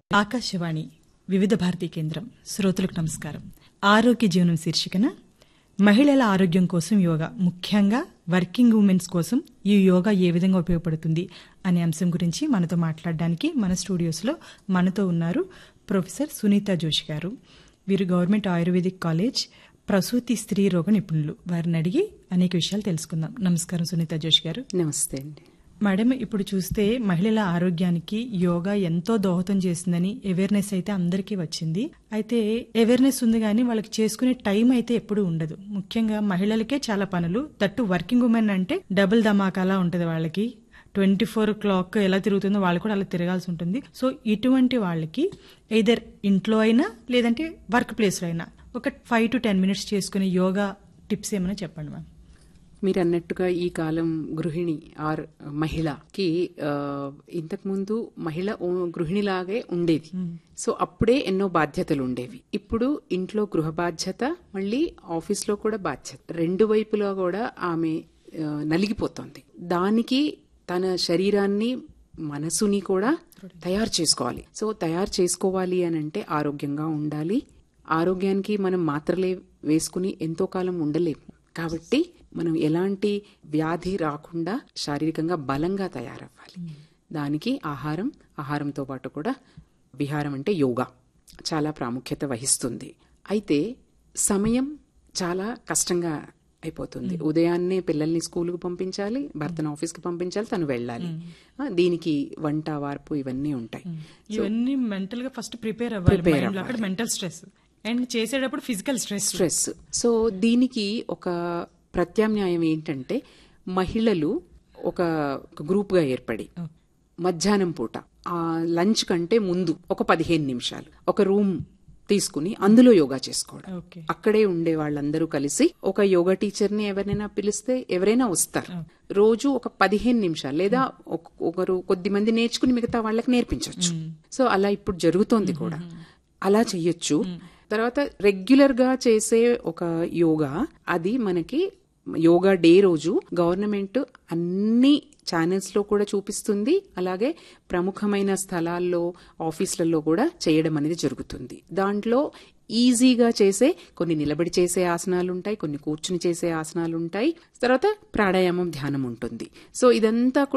ఆకాశవాణి వివిధ భారతీ కేంద్రం శ్రోతలకు నమస్కారం ఆరోగ్య జీవనం శీర్షికన మహిళల ఆరోగ్యం కోసం యోగా ముఖ్యంగా వర్కింగ్ ఉమెన్స్ కోసం ఈ యోగా ఏ విధంగా ఉపయోగపడుతుంది అనే అంశం గురించి మనతో మాట్లాడడానికి మన స్టూడియోస్లో మనతో ఉన్నారు ప్రొఫెసర్ సునీత జోషి గారు వీరు గవర్నమెంట్ ఆయుర్వేదిక్ కాలేజ్ ప్రసూతి స్త్రీ రోగ నిపుణులు వారిని అడిగి అనేక విషయాలు తెలుసుకుందాం నమస్కారం సునీత జోషి గారు నమస్తే అండి మేడం ఇప్పుడు చూస్తే మహిళల ఆరోగ్యానికి యోగా ఎంతో దోహదం చేసిందని అవేర్నెస్ అయితే అందరికీ వచ్చింది అయితే అవేర్నెస్ ఉంది కానీ వాళ్ళకి చేసుకునే టైం అయితే ఎప్పుడు ఉండదు ముఖ్యంగా మహిళలకే చాలా పనులు తట్టు వర్కింగ్ ఉమెన్ అంటే డబుల్ ధమాకాలా ఉంటది వాళ్ళకి ట్వంటీ ఫోర్ క్లాక్ ఎలా తిరుగుతుందో వాళ్ళు కూడా అలా తిరగాల్సి ఉంటుంది సో ఇటువంటి వాళ్ళకి ఎయిదర్ ఇంట్లో అయినా లేదంటే వర్క్ ప్లేస్లో అయినా ఒక ఫైవ్ టు టెన్ మినిట్స్ చేసుకునే యోగా టిప్స్ ఏమైనా చెప్పండి మ్యామ్ మీరు అన్నట్టుగా ఈ కాలం గృహిణి ఆర్ మహిళకి ఆ, ఇంతకుముందు మహిళ ఓ- గృహిణిలాగే ఉండేది సో అప్పుడే ఎన్నో బాధ్యతలు ఉండేవి ఇప్పుడు ఇంట్లో గృహ బాధ్యత మళ్ళీ ఆఫీస్లో కూడా బాధ్యత రెండు వైపులా కూడా ఆమె ఆ, నలిగిపోతోంది దానికి తన శరీరాన్ని మనసుని కూడా తయారు చేసుకోవాలి సో తయారు చేసుకోవాలి అని అంటే ఆరోగ్యంగా ఉండాలి ఆరోగ్యానికి మనం మాత్రలే వేసుకుని ఎంతో కాలం ఉండలేము కాబట్టి మనం ఎలాంటి వ్యాధి రాకుండా శారీరకంగా బలంగా తయారవ్వాలి దానికి ఆహారం ఆహారంతో పాటు కూడా విహారం అంటే యోగా చాలా ప్రాముఖ్యత వహిస్తుంది అయితే సమయం చాలా కష్టంగా అయిపోతుంది ఉదయాన్నే పిల్లల్ని స్కూల్కి పంపించాలి భర్తను ఆఫీస్కి పంపించాలి తను వెళ్ళాలి ఆ, దీనికి వంట వార్పు ఇవన్నీ ఉంటాయి ఇవన్నీ మెంటల్ గా ఫస్ట్ ప్రిపేర్ అవ్వాలి మైండ్ లో అక్కడ మెంటల్ స్ట్రెస్ అండ్ చేసేటప్పుడు ఫిజికల్ స్ట్రెస్ స్ట్రెస్ సో దీనికి ఒక ప్రత్యామ్నాయం ఏంటంటే మహిళలు ఒక ఒక గ్రూప్ గా ఏర్పడి మధ్యాహ్నం పూట ఆ లంచ్ కంటే ముందు ఒక పదిహేను నిమిషాలు ఒక రూమ్ తీసుకుని అందులో యోగా చేసుకోవడం ఓకే అక్కడే ఉండే వాళ్ళందరూ కలిసి ఒక యోగా టీచర్ ని ఎవరినైనా పిలిస్తే ఎవరైనా వస్తారు రోజు ఒక పదిహేను నిమిషాలు లేదా ఒక- ఒకరు కొద్ది మంది నేర్చుకుని మిగతా వాళ్ళకి నేర్పించవచ్చు సో అలా ఇప్పుడు జరుగుతోంది కూడా అలా చెయ్యొచ్చు తర్వాత రెగ్యులర్ గా చేసే ఒక యోగా అది మనకి యోగా డే రోజు గవర్నమెంట్ అన్ని ఛానల్స్ లో కూడా చూపిస్తుంది అలాగే ప్రముఖమైన స్థలాల్లో ఆఫీసులలో కూడా చేయడం అనేది జరుగుతుంది దాంట్లో ఈజీగా చేసే కొన్ని నిలబడి చేసే ఆసనాలు ఉంటాయి కొన్ని కూర్చుని చేసే ఆసనాలు ఉంటాయి తర్వాత ప్రాణాయామం ధ్యానం ఉంటుంది సో ఇదంతా కూడా